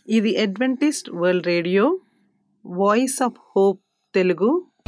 ఇది Adventist world radio voice of hope Telugu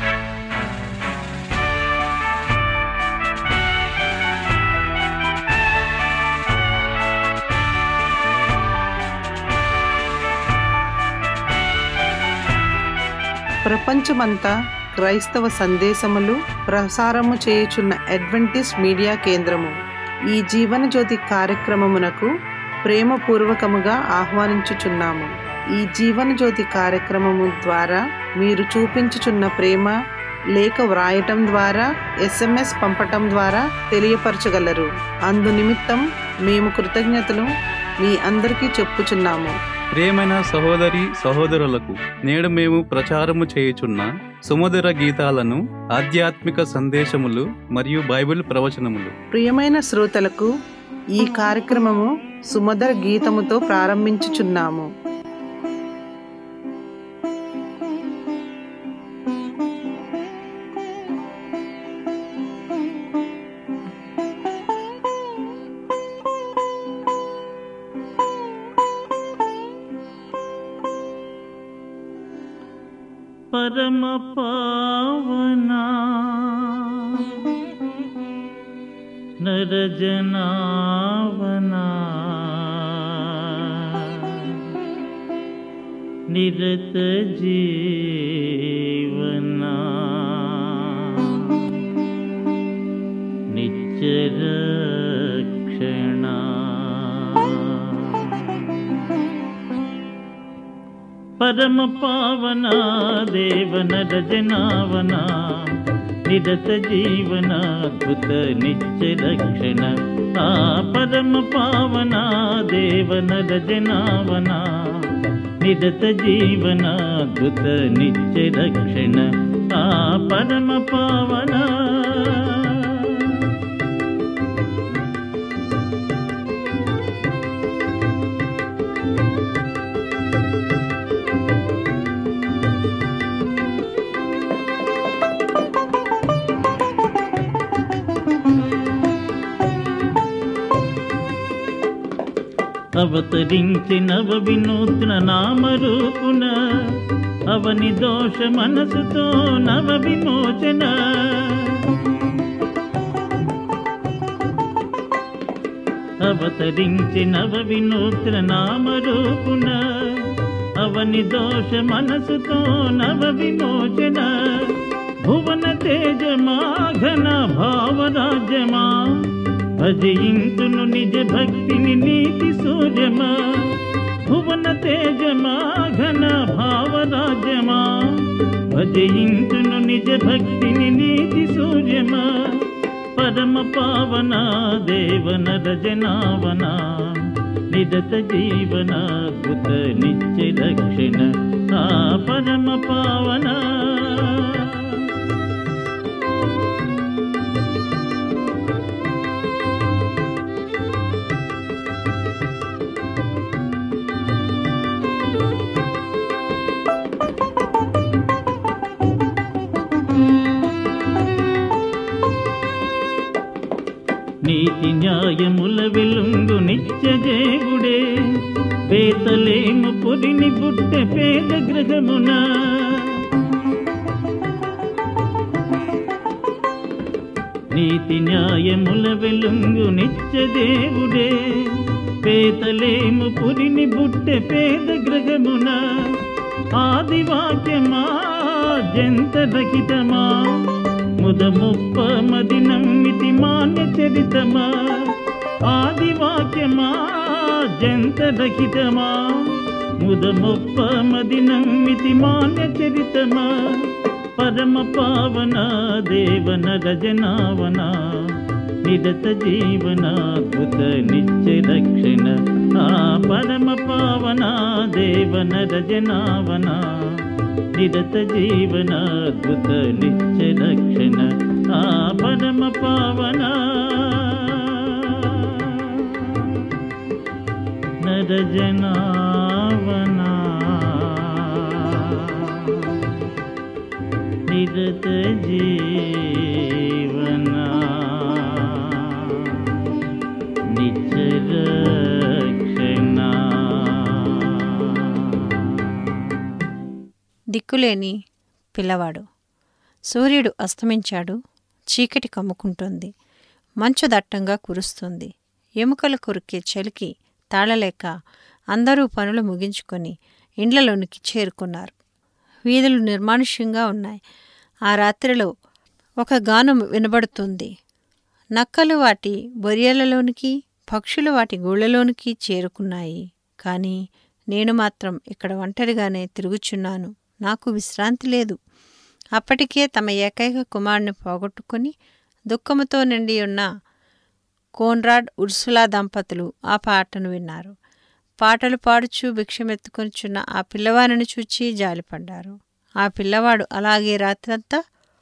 ప్రపంచమంతా క్రైస్తవ సందేశములు ప్రసారము చేయుచున్న అడ్వెంటిస్ట్ మీడియా కేంద్రము ఈ జీవనజ్యోతి కార్యక్రమమునకు ప్రేమపూర్వకముగా ఆహ్వానించుచున్నాము ఈ జీవనజ్యోతి కార్యక్రమము ద్వారా మీరు చూపించుచున్న ప్రేమ లేఖ వ్రాయటం ద్వారా ఎస్ఎంఎస్ పంపటం ద్వారా తెలియపరచగలరు అందు నిమిత్తం మేము కృతజ్ఞతలు మీ అందరికీ చెప్పుచున్నాము ప్రియమైన సహోదరి సహోదరులకు నేడు మేము ప్రచారము చేయుచున్న సుమధుర గీతాలను ఆధ్యాత్మిక సందేశములు మరియు బైబిల్ ప్రవచనములు ప్రియమైన శ్రోతలకు ఈ కార్యక్రమము సుమధుర గీతముతో ప్రారంభించుచున్నాము పరమ పావనా నరజనావనా నిరత జీవనా నిత్యరక్షణ పరమ పావన దేవన రజనావన నిరత జీవన అద్భుత నిత్య రక్షణ ఆ పరమ పావన దేవన రజనావన నిరత జీవన అద్భుత నిత్య రక్షణ ఆ పరమ పావన అవతరించినవ వినూత్న నామరూపున అవని దోష మనసుతో నవ విమోచన అవతరించినవ వినూత్న నామరూపున అవని దోష మనసుతో నవ విమోచన భువన తేజమా ఘన భావరాజ్యమా భజయింతును నిజ భక్తిని నీతి సూర్యమా భువన తేజమా ఘన భావరాజ్యమా భజయింతును నిజ భక్తిని నీతి సూర్యమా పరమ పావన దేవన రజనావన నిరత జీవన కృత నిత్య రక్షణ ఆ పరమ పావన నీతి న్యాయముల వెలుంగు నిత్య దేవుడే పేతలేము పురిని పుట్టె పేద గృహమున నీతి న్యాయముల వెలుంగు నిత్య దేవుడే పేతలేము పురిని పుట్టె పేద గృహమున ఆదివాక్యమా జంత రహితమా ముద ముప్ప మది నమ్మితి మాన్య చరితమా ఆదివాక్యమా జంత రహితమా ముద ముప్ప మది నమ్మితి మాన్య చరితమా పరమ పావన దేవన రజనావన నిరత జీవన కృత నిత్య రక్షణ ఆ పరమ పావన దేవన రజనావన నిరత జీవన అద్భుత నిత్య రక్షణ ఆ పరమ పావన నరజనావన నిరత జీవన నిత్య రక్షణ దిక్కులేని పిల్లవాడు సూర్యుడు అస్తమించాడు చీకటి కమ్ముకుంటుంది మంచు దట్టంగా కురుస్తుంది ఎముకలు కొరికే చలికి తాళలేక అందరూ పనులు ముగించుకొని ఇండ్లలోనికి చేరుకున్నారు వీధులు నిర్మానుష్యంగా ఉన్నాయి ఆ రాత్రిలో ఒక గానం వినబడుతుంది నక్కలు వాటి బొరియలలోనికి పక్షులు వాటి గూళ్ళలోనికి చేరుకున్నాయి కానీ నేను మాత్రం ఇక్కడ ఒంటరిగానే తిరుగుచున్నాను నాకు విశ్రాంతి లేదు అప్పటికే తమ ఏకైక కుమారుని పోగొట్టుకుని దుఃఖముతో నిండి ఉన్న కోన్రాడ్ ఉర్సులా దంపతులు ఆ పాటను విన్నారు పాటలు పాడుచూ భిక్షమెత్తుకొనిచున్న ఆ పిల్లవాడిని చూచి జాలిపడ్డారు ఆ పిల్లవాడు అలాగే రాత్రంతా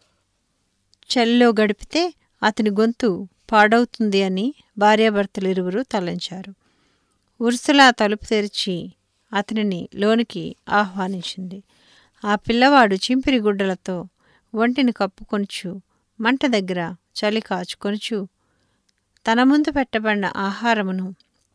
చలిలో గడిపితే అతని గొంతు పాడవుతుంది అని భార్యాభర్తలు ఇరువురు తలంచారు ఉర్సులా తలుపు తెరిచి అతనిని లోనికి ఆహ్వానించింది ఆ పిల్లవాడు చింపిరి గుడ్డలతో ఒంటిని కప్పుకొనుచు మంట దగ్గర చలి కాచుకొనుచు తన ముందు పెట్టబడిన ఆహారమును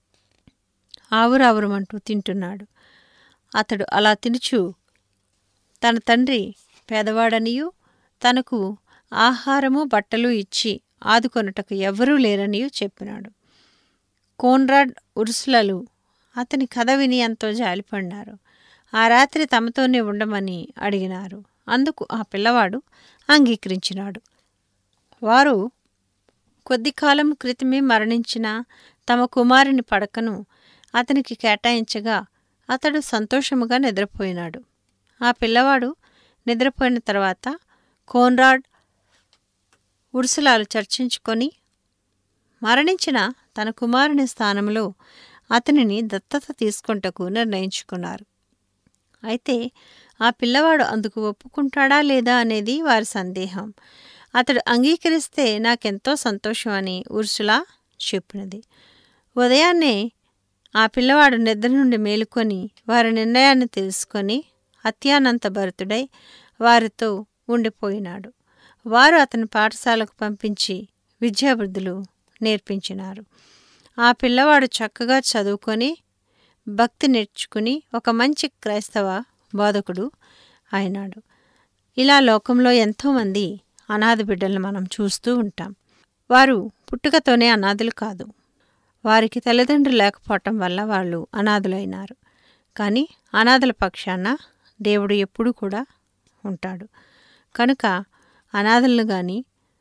ఆవురావురమంటూ తింటున్నాడు అతడు అలా తినుచు తన తండ్రి పేదవాడనియు తనకు ఆహారము బట్టలు ఇచ్చి ఆదుకొనుటకు ఎవ్వరూ లేరనియు చెప్పినాడు కోన్రాడ్ ఉర్సులలు అతని కథ విని ఎంతో జాలిపడినారు ఆ రాత్రి తమతోనే ఉండమని అడిగినారు అందుకు ఆ పిల్లవాడు అంగీకరించినాడు వారు కొద్ది కాలం క్రితమే మరణించిన తమ కుమారుని పడకను అతనికి కేటాయించగా అతడు సంతోషముగా నిద్రపోయినాడు ఆ పిల్లవాడు నిద్రపోయిన తర్వాత కోన్రాడ్ ఉర్సులాలు చర్చించుకొని మరణించిన తన కుమారుని స్థానంలో అతనిని దత్తత తీసుకొంటకు నిర్ణయించుకున్నారు అయితే ఆ పిల్లవాడు అందుకు ఒప్పుకుంటాడా లేదా అనేది వారి సందేహం అతడు అంగీకరిస్తే నాకెంతో సంతోషం అని ఉర్సులా చెప్పినది ఉదయాన్నే ఆ పిల్లవాడు నిద్ర నుండి మేలుకొని వారి నిర్ణయాన్ని తెలుసుకొని అత్యానంత భరితుడై వారితో ఉండిపోయినాడు వారు అతని పాఠశాలకు పంపించి విద్యాబుద్ధులు నేర్పించినారు ఆ పిల్లవాడు చక్కగా చదువుకొని భక్తి నేర్చుకుని ఒక మంచి క్రైస్తవ బోధకుడు అయినాడు ఇలా లోకంలో ఎంతోమంది అనాథ బిడ్డలను మనం చూస్తూ ఉంటాం వారు పుట్టుకతోనే అనాథులు కాదు వారికి తల్లిదండ్రులు లేకపోవటం వల్ల వాళ్ళు అనాథులైనారు కానీ అనాథల పక్షాన దేవుడు ఎప్పుడూ కూడా ఉంటాడు కనుక అనాథలను కానీ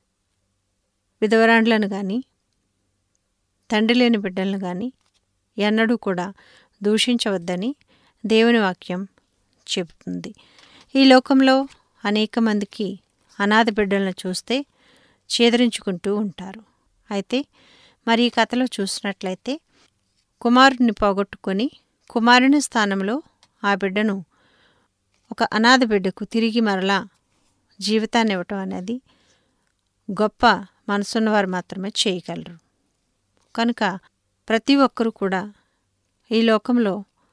విధవరాండ్లను కానీ తండ్రి లేని బిడ్డలను కానీ ఎన్నడూ కూడా దూషించవద్దని దేవుని వాక్యం చెబుతుంది ఈ లోకంలో అనేక మందికి అనాథ బిడ్డలను చూస్తే చేదరించుకుంటూ ఉంటారు అయితే మరి ఈ కథలో చూసినట్లయితే కుమారుడిని పోగొట్టుకొని కుమారుని స్థానంలో ఆ బిడ్డను ఒక అనాథ బిడ్డకు తిరిగి మరలా జీవితాన్ని ఇవ్వటం అనేది గొప్ప మనసున్నవారు మాత్రమే చేయగలరు కనుక ప్రతి ఒక్కరూ కూడా ఈ లోకంలో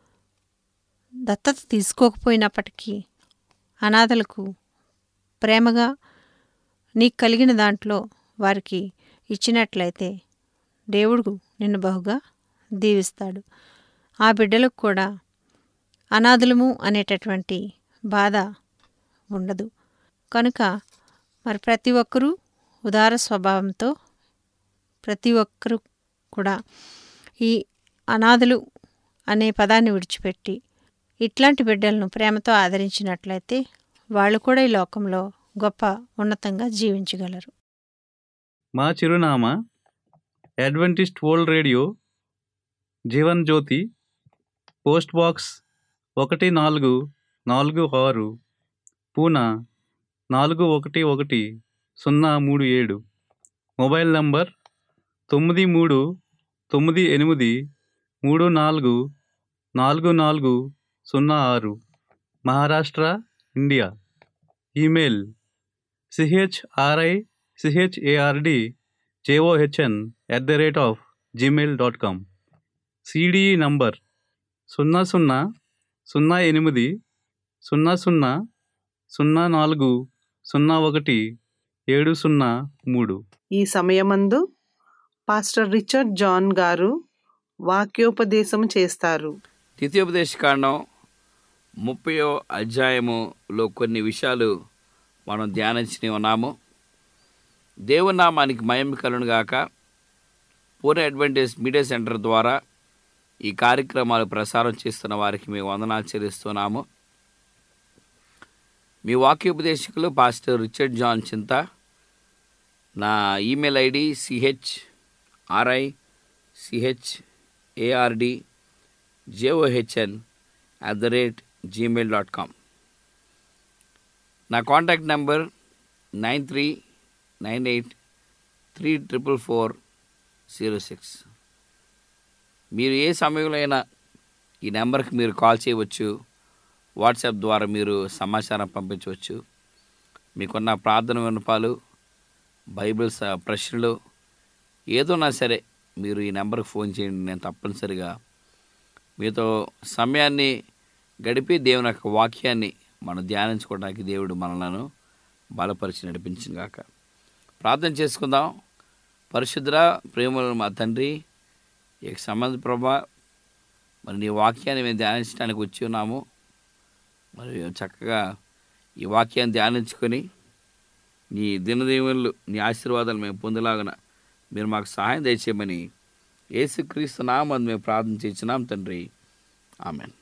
దత్తత తీసుకోకపోయినప్పటికీ అనాథలకు ప్రేమగా నీకు కలిగిన దాంట్లో వారికి ఇచ్చినట్లయితే దేవుడు నిన్ను బహుగా దీవిస్తాడు ఆ బిడ్డలకు కూడా అనాథులము అనేటటువంటి బాధ ఉండదు కనుక మరి ప్రతి ఒక్కరూ ఉదార స్వభావంతో ప్రతి ఒక్కరూ కూడా ఈ అనాథులు అనే పదాన్ని విడిచిపెట్టి ఇట్లాంటి బిడ్డలను ప్రేమతో ఆదరించినట్లయితే వాళ్ళు కూడా ఈ లోకంలో గొప్ప ఉన్నతంగా జీవించగలరు మా చిరునామా Adventist world radio Jeevan Jyoti post box ఒకటి నాలుగు నాలుగు ఆరు పూనా నాలుగు ఒకటి ఒకటి సున్నా మూడు ఏడు మొబైల్ నంబర్ తొమ్మిది మూడు తొమ్మిది ఎనిమిది మూడు నాలుగు నాలుగు నాలుగు సున్నా ఆరు Maharashtra India email C H R I C H A R D J O H N at the rate of Gmail dot com C D E number సున్నా సున్నా సున్నా ఎనిమిది సున్నా సున్నా సున్నా నాలుగు సున్నా ఒకటి ఏడు సున్నా మూడు ఈ సమయమందు పాస్టర్ రిచర్డ్ జాన్ గారు వాక్యోపదేశం చేస్తారు ద్వితీయోపదేశ కాండం ముప్పయో అధ్యాయములో కొన్ని విషయాలు మనం ధ్యానించి ఉన్నాము దేవుని నామానికి మయం కలును గాక పూర్ణ అడ్వెంటేజ్ మీడియా సెంటర్ ద్వారా ఈ కార్యక్రమాలు ప్రసారం చేస్తున్న వారికి మేము వందనాలు చెల్లిస్తున్నాము మీ వాక్యోపదేశకులు పాస్టర్ రిచర్డ్ జాన్ చింత నా email ID C H R I C H A R D J O H N at the rate Gmail dot com నా contact number nine three nine eight three triple four zero six మీరు ఏ సమయంలో అయినా ఈ నెంబర్కి మీరు కాల్ చేయవచ్చు వాట్సాప్ ద్వారా మీరు సమాచారం పంపించవచ్చు మీకున్న ప్రార్థన విన్నపాలు బైబిల్స్ ఆ, ప్రశ్నలు ఏదోనా సరే మీరు ఈ నెంబర్కి ఫోన్ చేయండి నేను తప్పనిసరిగా మీతో సమయాన్ని గడిపి దేవుని యొక్క వాక్యాన్ని మనం ధ్యానించుకోవడానికి దేవుడు మనలను బలపరిచి నడిపించిన గాక ప్రార్థన చేసుకుందాం పరిశుద్ర ప్రేమలు మా తండ్రి ఈ సంబంధ ప్రభా మరి నీ వాక్యాన్ని మేము ధ్యానించడానికి వచ్చి ఉన్నాము మరి చక్కగా ఈ వాక్యాన్ని ధ్యానించుకొని నీ దినదీవులు నీ ఆశీర్వాదాలు మేము పొందలాగన మీరు మాకు సహాయం దయచేయమని యేసుక్రీస్తు నామని మేము ప్రార్థన చేసినాం తండ్రి ఆమెన్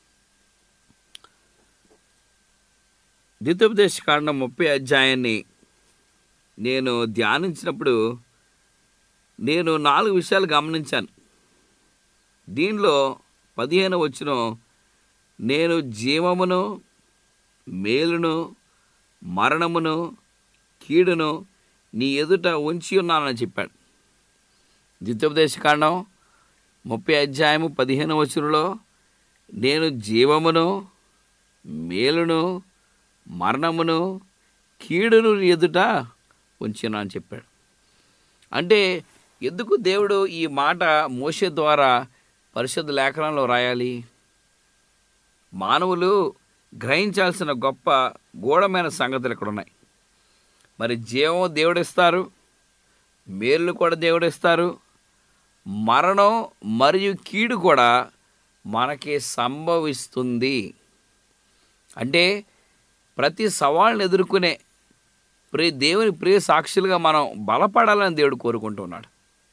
ద్వితోపదేశ కాండం ముప్పై అధ్యాయాన్ని నేను ధ్యానించినప్పుడు నేను నాలుగు విషయాలు గమనించాను దీనిలో పదిహేను వచ్చిన నేను జీవమును మేలును మరణమును కీడును నీ ఎదుట ఉంచి ఉన్నానని చెప్పాడు ద్వితోపదేశ కాండం ముప్పై అధ్యాయము పదిహేను వచనంలో నేను జీవమును మేలును మరణమును కీడును నీ ఎదుట ఉంచిన అని చెప్పాడు అంటే ఎందుకు దేవుడు ఈ మాట మోసే ద్వారా పరిశుద్ధ లేఖనంలో రాయాలి మానవులు గ్రహించాల్సిన గొప్ప గూఢమైన సంగతులు ఇక్కడ ఉన్నాయి మరి జీవం దేవుడిస్తారు మేలు కూడా దేవుడిస్తారు మరణం మరియు కీడు కూడా మనకి సంభవిస్తుంది అంటే ప్రతి సవాళ్ళని ఎదుర్కొనే ప్రియ దేవుని ప్రియ సాక్షులుగా మనం బలపడాలని దేవుడు కోరుకుంటున్నాడు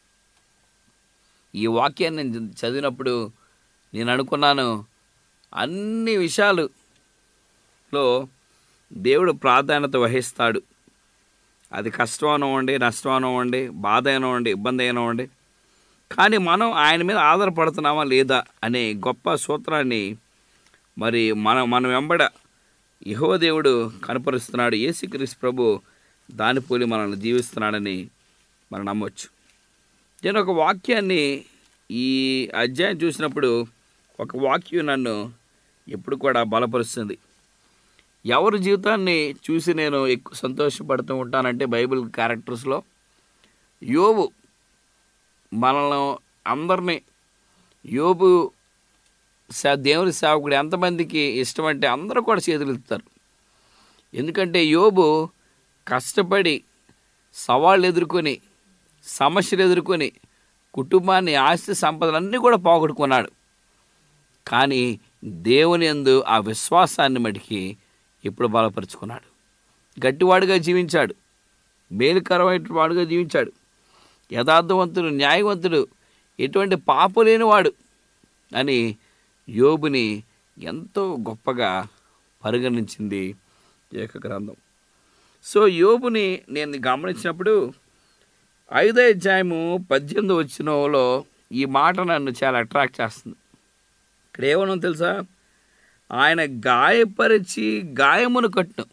ఈ వాక్యాన్ని నేను చదివినప్పుడు నేను అనుకున్నాను అన్ని విషయాలులో దేవుడు ప్రాధాన్యత వహిస్తాడు అది కష్టం అనివ్వండి నష్టం అనివ్వండి బాధ అయినవ్వండి ఇబ్బంది అయినవ్వండి కానీ మనం ఆయన మీద ఆధారపడుతున్నామా లేదా అనే గొప్ప సూత్రాన్ని మరి మన మనం వెంబడ యహో దేవుడు కనపరుస్తున్నాడు యేసుక్రీస్తు ప్రభు దాని పోలి మనల్ని జీవిస్తున్నాడని మనం నమ్మొచ్చు నేను ఒక వాక్యాన్ని ఈ అధ్యాయం చూసినప్పుడు ఒక వాక్యం నన్ను ఎప్పుడు కూడా బలపరుస్తుంది ఎవరి జీవితాన్ని చూసి నేను ఎక్కువ సంతోషపడుతూ ఉంటానంటే బైబిల్ క్యారెక్టర్స్లో యోబు మనల్ని అందరినీ యోబు సా- దేవుని సేవకుడు ఎంతమందికి ఇష్టం అంటే అందరూ కూడా చేతులు ఎత్తుతారు ఎందుకంటే యోబు కష్టపడి సవాళ్ళు ఎదుర్కొని సమస్యలు ఎదుర్కొని కుటుంబాన్ని ఆస్తి సంపదలన్నీ కూడా పోగొట్టుకున్నాడు కానీ దేవుని యందు ఆ విశ్వాసాన్ని మడికి ఎప్పుడు బలపరుచుకున్నాడు గట్టివాడుగా జీవించాడు మేలుకరమైన వాడుగా జీవించాడు యథార్థవంతుడు న్యాయవంతుడు ఎటువంటి పాపం లేనివాడు అని యోబుని ఎంతో గొప్పగా పరిగణించింది ఏక గ్రంథం సో యోబుని నేను గమనించినప్పుడు ఐదో అధ్యాయము పద్దెనిమిది వచ్చినలో ఈ మాట నన్ను చాలా అట్రాక్ట్ చేస్తుంది ఇక్కడ ఏమన్నా తెలుసా ఆయన గాయపరిచి గాయమును కట్టును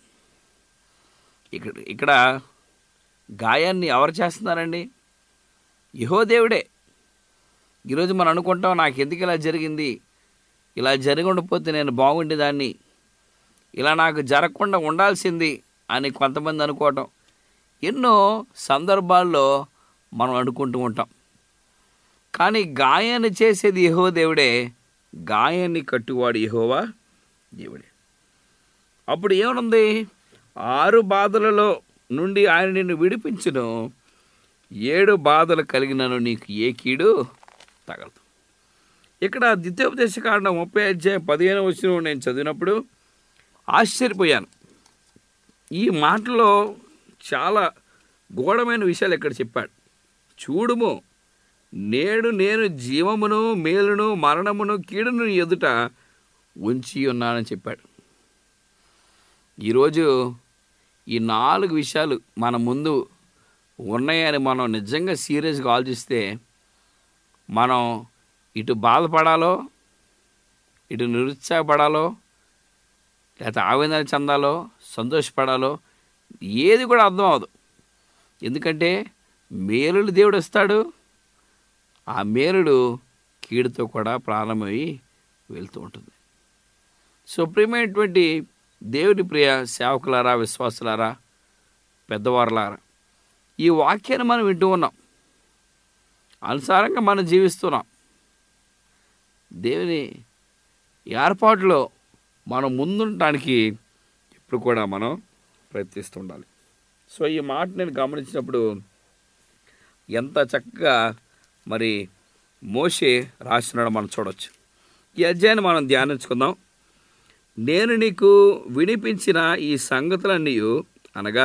ఇక్కడ ఇక్కడ గాయాన్ని ఎవరు చేస్తున్నారండి యహోదేవుడే ఈరోజు మనం అనుకుంటాం నాకు ఎందుకు ఇలా జరిగింది ఇలా జరిగి ఉండకపోతే నేను బాగుండేదాన్ని ఇలా నాకు జరగకుండా ఉండాల్సింది అని కొంతమంది అనుకోవటం ఎన్నో సందర్భాల్లో మనం అనుకుంటూ ఉంటాం కానీ గాయాన్ని చేసేది యహో దేవుడే గాయాన్ని కట్టువాడు యహోవా దేవుడే అప్పుడు ఏమనుంది ఆరు బాధలలో నుండి ఆయన నిన్ను విడిపించును ఏడు బాధలు కలిగినను నీకు ఏ కీడు తగలదు ఇక్కడ ద్వితీయోపదేశ కాండం ముప్పై అధ్యాయం పదిహేను వచ్చిన నేను చదివినప్పుడు ఆశ్చర్యపోయాను ఈ మాటలో చాలా గూఢమైన విషయాలు ఇక్కడ చెప్పాడు చూడుము నేడు నేను జీవమును మేలును మరణమును కీడును నీ ఎదుట ఉంచి ఉన్నానని చెప్పాడు ఈరోజు ఈ నాలుగు విషయాలు మన ముందు ఉన్నాయని మనం నిజంగా సీరియస్గా ఆలోచిస్తే మనం ఇటు బాధపడాలో ఇటు నిరుత్సాహపడాలో లేకపోతే ఆవేదన చెందాలో సంతోషపడాలో ఏది కూడా అర్థం అవదు ఎందుకంటే మేలుడు దేవుడు వస్తాడు ఆ మేలుడు కీడుతో కూడా ప్రారంభమై వెళ్తూ ఉంటుంది సుప్రీమైనటువంటి దేవుని ప్రియ సేవకులారా విశ్వాసులారా పెద్దవారులారా ఈ వాక్యాన్ని మనం వింటూ ఉన్నాం అనుసారంగా మనం జీవిస్తున్నాం దేవుని ఏర్పాటులో మనం ముందుండటానికి ఇప్పుడు కూడా మనం ప్రయత్నిస్తుండాలి సో ఈ మాట నేను గమనించినప్పుడు ఎంత చక్కగా మరి మోషే రాసినాడో మనం చూడొచ్చు ఈ అధ్యాయాన్ని మనం ధ్యానించుకుందాం నేను నీకు వినిపించిన ఈ సంగతులన్నీ అనగా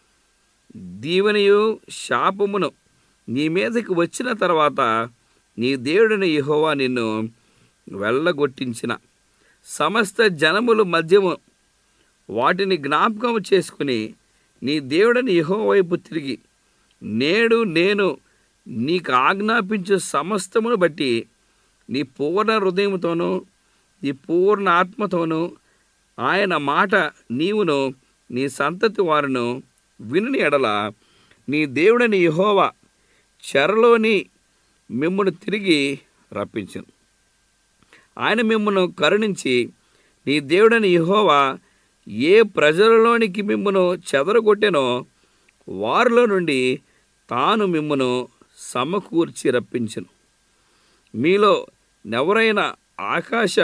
దీవెనయు శాపమును నీ మీదకి వచ్చిన తర్వాత నీ దేవుడిని యెహోవా నిన్ను వెళ్ళగొట్టించిన సమస్త జనముల మధ్యము వాటిని జ్ఞాపకం చేసుకుని నీ దేవుడిని యెహో వైపు తిరిగి నేడు నేను నీకు ఆజ్ఞాపించు సమస్తమును బట్టి నీ పూర్ణ హృదయముతోనూ నీ పూర్ణ ఆత్మతోనూ ఆయన మాట నీవును నీ సంతతి వారును వినుని ఎడల నీ దేవుడని యెహోవా చెరలోని మిమ్మును తిరిగి రప్పించును ఆయన మిమ్మను కరుణించి నీ దేవుడని యెహోవా ఏ ప్రజలలోనికి మిమ్మను చెదరగొట్టెనో వారిలో నుండి తాను మిమ్మను సమకూర్చి రప్పించును మీలో ఎవరైనా ఆకాశ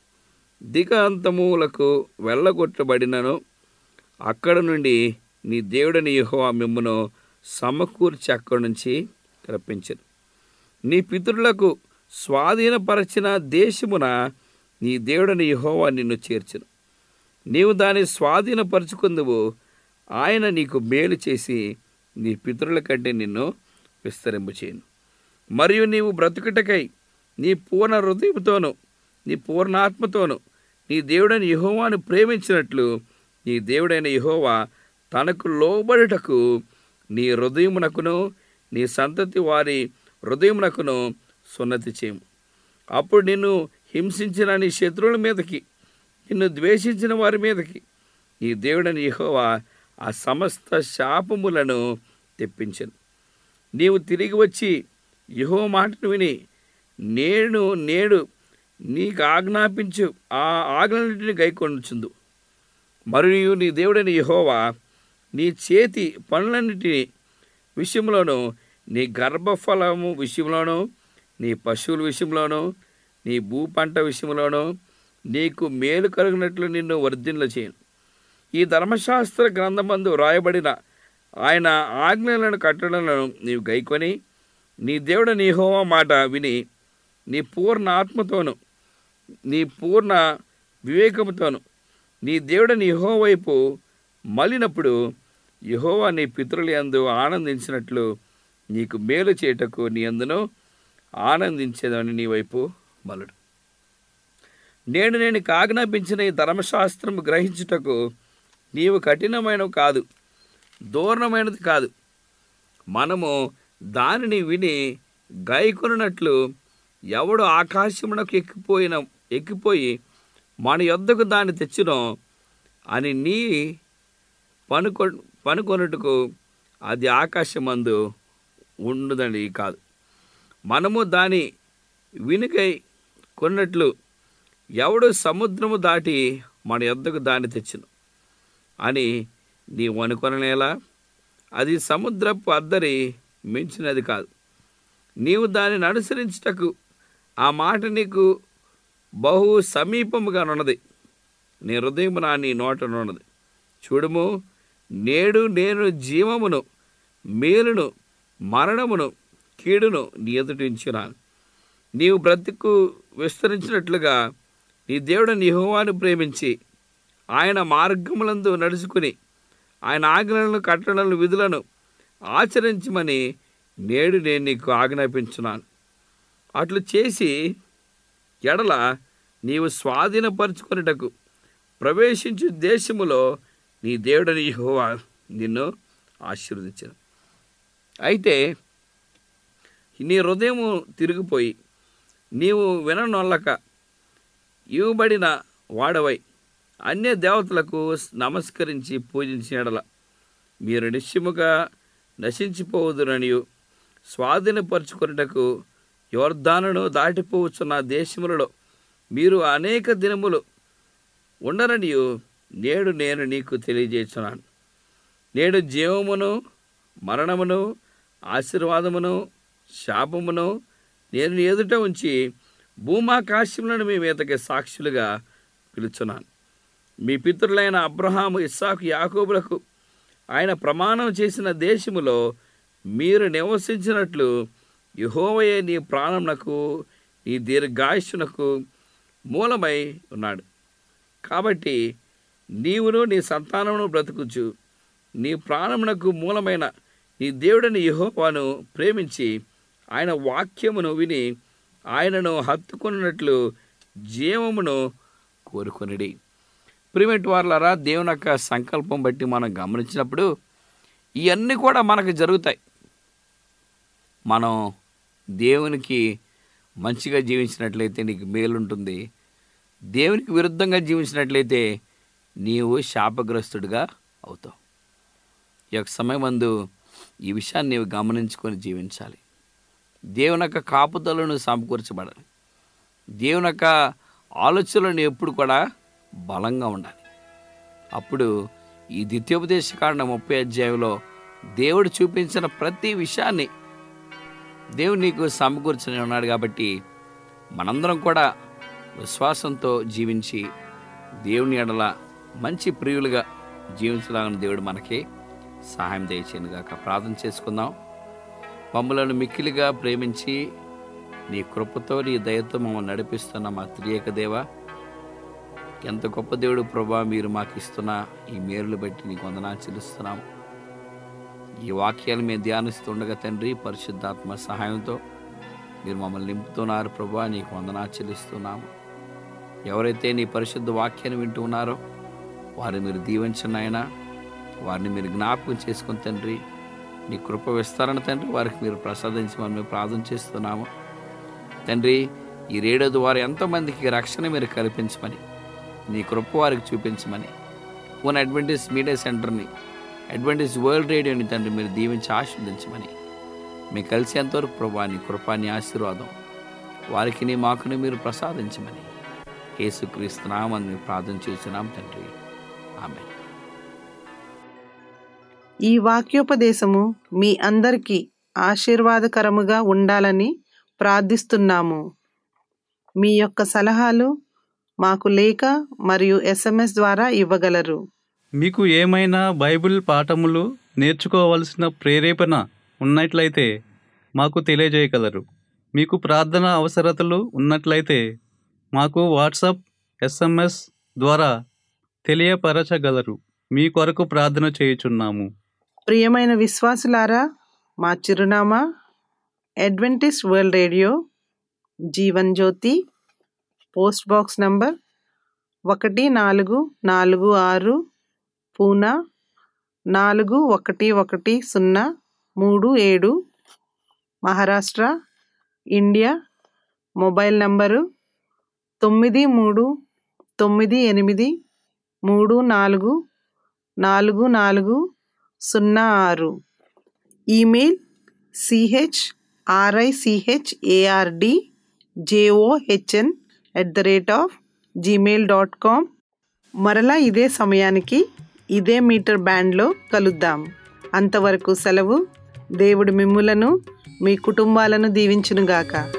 దిగాంతములకు వెళ్ళగొట్టబడినను అక్కడ నుండి నీ దేవుడని యెహోవా మిమ్మను సమకూర్చి అక్కడి నుంచి రప్పించను నీ పితరులకు స్వాధీనపరచిన దేశమున నీ దేవుడని యెహోవా నిన్ను చేర్చును నీవు దాన్ని స్వాధీనపరుచుకుందువు ఆయన నీకు మేలు చేసి నీ పితరుల కంటే నిన్ను విస్తరింపు చేయను మరియు నీవు బ్రతుకుటకై నీ పూర్ణ హృదయంతోను నీ పూర్ణాత్మతోను నీ దేవుడైన యెహోవాను ప్రేమించినట్లు నీ దేవుడైన యెహోవా తనకు లోబడుటకు నీ హృదయమునకును నీ సంతతి వారి హృదయమునకును సున్నతి చేయము అప్పుడు నిన్ను హింసించిన నీ శత్రువుల మీదకి నిన్ను ద్వేషించిన వారి మీదకి నీ దేవుడని యెహోవా ఆ సమస్త శాపములను తెప్పించను నీవు తిరిగి వచ్చి యెహో మాటను విని నేను నేడు నీకు ఆజ్ఞాపించు ఆ ఆజ్ఞలన్నింటిని గైకొనుచుందు మరియు నీ దేవుడైన యెహోవా నీ చేతి పనులన్నిటిని విషయంలోనూ నీ గర్భఫలము విషయంలోనూ నీ పశువుల విషయంలోనూ నీ భూ పంట విషయంలోనూ నీకు మేలు కలిగినట్లు నిన్ను వర్ధిల్ల చేయను ఈ ధర్మశాస్త్ర గ్రంథమందు వ్రాయబడిన ఆయన ఆజ్ఞలను కట్టడలను నీవు గైకొని నీ దేవుడు నీ హోమ మాట విని నీ పూర్ణ ఆత్మతోను నీ పూర్ణ వివేకముతోను నీ దేవుడు నీ యెహోవా వైపు మళ్ళినప్పుడు యెహోవా నీ పితరుల యందు ఆనందించినట్లు నీకు మేలు చేయుటకు నీ అందును ఆనందించేదని నీ వైపు మలుడు నేను నేను నీకు ఆజ్ఞాపించిన ఈ ధర్మశాస్త్రము గ్రహించుటకు నీవు కఠినమైనవి కాదు దూరణమైనది కాదు మనము దానిని విని గైకొనున్నట్లు ఎవడు ఆకాశమునకు ఎక్కిపోయిన ఎక్కిపోయి మన యొద్దకు దాన్ని తెచ్చినో అని నీ పనుకొ పనుకొనుటకు అది ఆకాశమందు ఉండదని కాదు మనము దాని వినికై కొన్నట్లు ఎవడు సముద్రము దాటి మన యొద్దకు దాన్ని తెచ్చును అని నీవు అనుకొననేలా అది సముద్రపు అద్దరి మించినది కాదు నీవు దానిని అనుసరించుటకు ఆ మాట నీకు బహు సమీపముగా ఉన్నది నీ హృదయము నా నీ నోటనున్నది చూడుము నేడు నేను జీవమును మేలును మరణమును కీడును నీ ఎదుటించున్నాను నీవు బ్రతుకు విస్తరించినట్లుగా నీ దేవుడు నిహోవాను ప్రేమించి ఆయన మార్గములందు నడుచుకుని ఆయన ఆజ్ఞలను కట్టడలను విధులను ఆచరించమని నేడు నేను నీకు ఆజ్ఞాపించున్నాను అట్లు చేసి ఎడల నీవు స్వాధీనపరుచుకొనుటకు ప్రవేశించు దేశములో నీ దేవుడని యెహోవా నిన్ను ఆశీర్వదించను అయితే నీ హృదయము తిరిగిపోయి నీవు విననొల్లక ఇవ్వబడిన వాడవై అన్య దేవతలకు నమస్కరించి పూజించిన ఎడల మీరు నిశ్చయముగా నశించిపోవుదురనియు స్వాధీనపరుచుకున్నటకు యోర్ధానును దాటిపోవచ్చున్న దేశములలో మీరు అనేక దినములు ఉండరనియు నేడు నేను నీకు తెలియజేస్తున్నాను నేడు జీవమును మరణమును ఆశీర్వాదమును శాపమును నేను నీ ఎదుట ఉంచి భూమాకాశములను మీ మీదకి సాక్షులుగా పిలుచున్నాను మీ పితరులైన అబ్రహాము ఇస్సాకు యాకోబులకు ఆయన ప్రమాణం చేసిన దేశములో మీరు నివసించినట్లు యెహోవయే నీ ప్రాణమునకు నీ దీర్ఘాయుష్నకు మూలమై ఉన్నాడు కాబట్టి నీవును నీ సంతానమును బ్రతుకుచు నీ ప్రాణమునకు మూలమైన నీ దేవుడిని యెహోవాను ప్రేమించి ఆయన వాక్యమును విని ఆయనను హత్తుకున్నట్లు జీవమును కోరుకొనిడి ప్రిమెంట్ వార్లరా దేవుని యొక్క సంకల్పం బట్టి మనం గమనించినప్పుడు ఇవన్నీ కూడా మనకు జరుగుతాయి మనం దేవునికి మంచిగా జీవించినట్లయితే నీకు మేలుంటుంది దేవునికి విరుద్ధంగా జీవించినట్లయితే నీవు శాపగ్రస్తుడిగా అవుతావు ఈ యొక్క సమయమందు ఈ విషయాన్ని నీవు గమనించుకొని జీవించాలి దేవుని యొక్క కాపుదలను సమకూర్చబడాలి దేవుని యొక్క ఆలోచనలను ఎప్పుడు కూడా బలంగా ఉండాలి అప్పుడు ఈ ద్వితీయోపదేశ కాండ ముప్పై అధ్యాయంలో దేవుడు చూపించిన ప్రతి విషయాన్ని దేవుడు నీకు సమకూర్చని ఉన్నాడు కాబట్టి మనందరం కూడా విశ్వాసంతో జీవించి దేవుని ఎడల మంచి ప్రియులుగా జీవించలాగిన దేవుడు మనకి సహాయం దయచేయను గాక ప్రార్థన చేసుకుందాం మమ్మలను మిక్కిలిగా ప్రేమించి నీ కృపతో నీ దయతో మమ్మల్ని నడిపిస్తున్న మా త్రియేక దేవ ఎంత గొప్ప దేవుడు ప్రభా మీరు మాకు ఇస్తున్న ఈ మేలులు బట్టి నీకు వందనాలు చెల్లిస్తున్నాం ఈ వాక్యాలు మేము ధ్యానిస్తుండగా తండ్రి పరిశుద్ధాత్మ సహాయంతో మీరు మమ్మల్ని నింపుతున్నారు ప్రభా నీకు వందనాలు చెల్లిస్తున్నాము ఎవరైతే నీ పరిశుద్ధ వాక్యాన్ని వింటూ ఉన్నారో వారిని మీరు దీవించండి ఆయన వారిని మీరు జ్ఞాపకం చేసుకుని తండ్రి నీ కృప విస్తారణ తండ్రి వారికి మీరు ప్రసాదించమని మేము ప్రార్థన చేస్తున్నాము తండ్రి ఈ రేడియో ద్వారా ఎంతోమందికి రక్షణ మీరు కల్పించమని నీ కృప వారికి చూపించమని పూన అడ్వెంటేజ్ మీడియా సెంటర్ని అడ్వెంటేజ్ వరల్డ్ రేడియోని తండ్రి మీరు దీవించి ఆశీర్వదించమని మేము కలిసేంతవరకు ప్రభా నీ కృపాని ఆశీర్వాదం వారికి నీ మాకుని మీరు ప్రసాదించమని యేసుక్రీస్తున్నామని మేము ప్రార్థన చేస్తున్నాం తండ్రి ఆమె ఈ వాక్యోపదేశము మీ అందరికీ ఆశీర్వాదకరముగా ఉండాలని ప్రార్థిస్తున్నాము మీ యొక్క సలహాలు మాకు లేఖ మరియు ఎస్ఎంఎస్ ద్వారా ఇవ్వగలరు మీకు ఏమైనా బైబిల్ పాఠములు నేర్చుకోవలసిన ప్రేరేపణ ఉన్నట్లయితే మాకు తెలియజేయగలరు మీకు ప్రార్థన అవసరతలు ఉన్నట్లయితే మాకు వాట్సాప్ ఎస్ఎంఎస్ ద్వారా తెలియపరచగలరు మీ కొరకు ప్రార్థన చేయుచున్నాము ప్రియమైన విశ్వాసులారా మా చిరునామా Adventist world radio Jeevan Jyoti post box number ఒకటి నాలుగు నాలుగు ఆరు పూనా నాలుగు ఒకటి ఒకటి సున్నా మూడు ఏడు మహారాష్ట్ర ఇండియా మొబైల్ నంబరు తొమ్మిది మూడు తొమ్మిది ఎనిమిది మూడు నాలుగు నాలుగు నాలుగు సున్నా ఆరు email C H R I C H A R D J O H N at the rate of Gmail dot com మరలా ఇదే సమయానికి ఇదే మీటర్ బ్యాండ్లో కలుద్దాం అంతవరకు సెలవు దేవుడు మిమ్ములను మీ కుటుంబాలను దీవించునుగాక